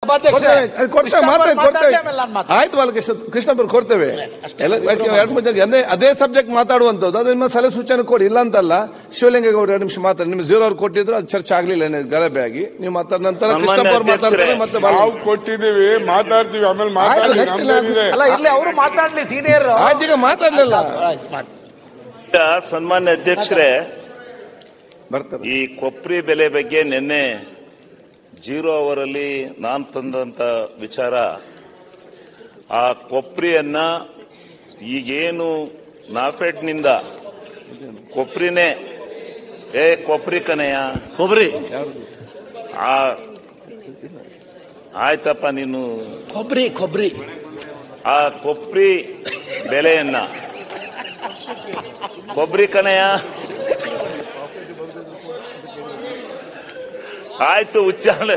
ಕೊಡ್ತೇವೆ, ಅದು ಕೊಡ್ತೇವೆ, ಮಾತಾಡಿ, ಕೊಡ್ತೇವೆ. ಆಮೇಲೆ ನಾನು ಮಾತಾಡ್ತೀನಿ. ಆಯ್ತು ಬಾಲಕೃಷ್ಣ ಕೃಷ್ಣಪ್ಪರು ಕೊಡ್ತೇವೆ ಎಲ್ಲ ಯಾಕೆ ಎರಡು ಮೂರು ಜನ ಅದೇ ಅದೇ ಸಬ್ಜೆಕ್ಟ್ ಮಾತಾಡುವಂತದ್ದು ಅದು ನಿಮ್ಮ ಸಲಹೆ ಸೂಚನೆ ಕೊಡಿ ಇಲ್ಲ ಅಂತಲ್ಲ ಶಿವಲಿಂಗೇಗೌಡ ಎರಡು ನಿಮಿಷ ಮಾತಾಡಿ ನಿಮ್ಮ ಜೀರೋ ಅವ್ರು ಕೊಟ್ಟಿದ್ರು ಅದು ಚರ್ಚೆ ಆಗ್ಲಿಲ್ಲ ಏನೇ ಗಲಭೆ ಆಗಿ ನೀವು ಮಾತಾಡ ನಂತರ ಸನ್ಮಾನ್ಯ ಕೃಷ್ಣಪ್ಪ ಅವ್ರು ಮಾತಾಡ್ತಾರೆ ಅಧ್ಯಕ್ಷರೇ, ಮತ್ತೆ ಬಾಲ- ನಾವು ಕೊಟ್ಟಿದ್ದೀವಿ ಮಾತಾಡ್ತೀವಿ ಆಮೇಲೆ ಮಾತಾಡಿ ಆಯ್ತು, next ಇಲ್ಲ. ನಮ್ದೇನಿದೆ? ಅಲ್ಲ ಇಲ್ಲಿ ಅವರು ಮಾತಾಡ್ಲಿ ಸೀನಿಯರ್ ಆಯ್ತು ಈಗ ಮಾತಾಡ್ಲಿಲ್ಲ ಈಗ ಸನ್ಮಾನ್ಯ ಅಧ್ಯಕ್ಷರೇ ಬರ್ತಾರೆ ಈ ಕೊಬ್ಬರಿ ಬೆಲೆ ಬಗ್ಗೆ ನಿನ್ನೆ ಜೀರೋ ಅವರಲ್ಲಿ ನಾನು ತಂದಂತ ವಿಚಾರ ಆ ಕೊಬ್ಬರಿಯನ್ನ ಈಗೇನು ನಾಫೆಡ್ನಿಂದ ಕೊಬ್ಬರಿನೇ ಏ ಕೊಬ್ಬರಿ ಕನೆಯ ಕೊಬ್ಬರಿ ಆ ಆಯ್ತಪ್ಪ ನೀನು ಕೊಬ್ಬರಿ ಕೊಬ್ಬರಿ ಆ ಕೊಬ್ಬರಿ ಬೆಲೆಯನ್ನ ಕೊಬ್ಬರಿ ಕನೆಯ ಆಯ್ತು ಉಚ್ಚಾರಣೆ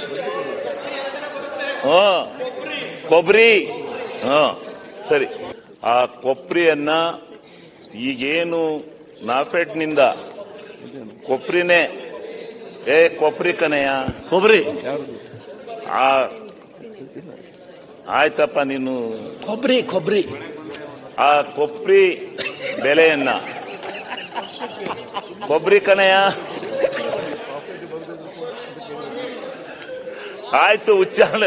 ಹ ಕೊಬ್ಬರಿ ಹ ಸರಿ ಆ ಕೊಬ್ಬರಿಯನ್ನ ಈಗೇನು ನಾಫೆಡ್ನಿಂದ ಕೊಬ್ಬರಿನೇ ಏ ಕೊಬ್ಬರಿ ಕನೆಯ ಕೊಬ್ಬರಿ ಆ ಆಯ್ತಪ್ಪ ನೀನು ಕೊಬ್ಬರಿ ಕೊಬ್ಬರಿ ಆ ಕೊಬ್ಬರಿ ಬೆಲೆಯನ್ನ ಕೊಬ್ಬರಿ ಕನೆಯ ಆಯ್ತು ಉಚ್ಚಾರಣೆ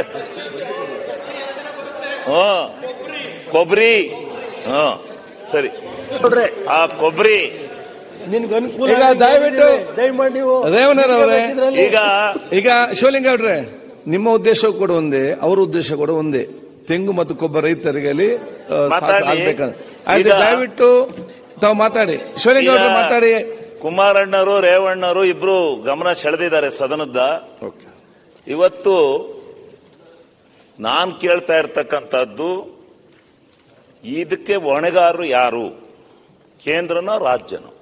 ಹ ಕೊಬ್ಬರಿ ಹ ಸರಿ ಆ ಕೊಬ್ಬರಿ ನಿನ್ಗೆ ಅನುಕೂಲ ಈಗ ದಯವಿಟ್ಟು ದಯಮಾಡಿ ನೀವು ರೇವಣ್ಣರವರೇ ಈಗ ಈಗ ಶಿವಲಿಂಗೌಡ್ರೆ ನಿಮ್ಮ ಉದ್ದೇಶ ಕೂಡ ಒಂದೇ ಅವರ ಉದ್ದೇಶ ಕೂಡ ಒಂದೇ ತೆಂಗು ಮತ್ತು ಕೊಬ್ಬರಿ ರೈತರಿಗೆ ಅಲ್ಲಿ, ಆ, ಮಾತಾಡಿ. ಆಗ್ಬೇಕಂತ ಆಯ್ತು ಈಗ- ದಯವಿಟ್ಟು ತಾವು ಮಾತಾಡಿ ಶಿವಲಿಂಗೌಡ್ರೆ ಈಗ ಮಾತಾಡಿ ಕುಮಾರಣ್ಣರು ರೇವಣ್ಣರು ಇಬ್ರು ಗಮನ ಸೆಳೆದಿದ್ದಾರೆ ಸದನದ ಇವತ್ತು ನಾನ್ ಕೇಳ್ತಾ ಇರ್ತಕ್ಕಂಥದ್ದು ಇದಕ್ಕೆ ಹೊಣೆಗಾರರು ಯಾರು ಕೇಂದ್ರನ ರಾಜ್ಯನ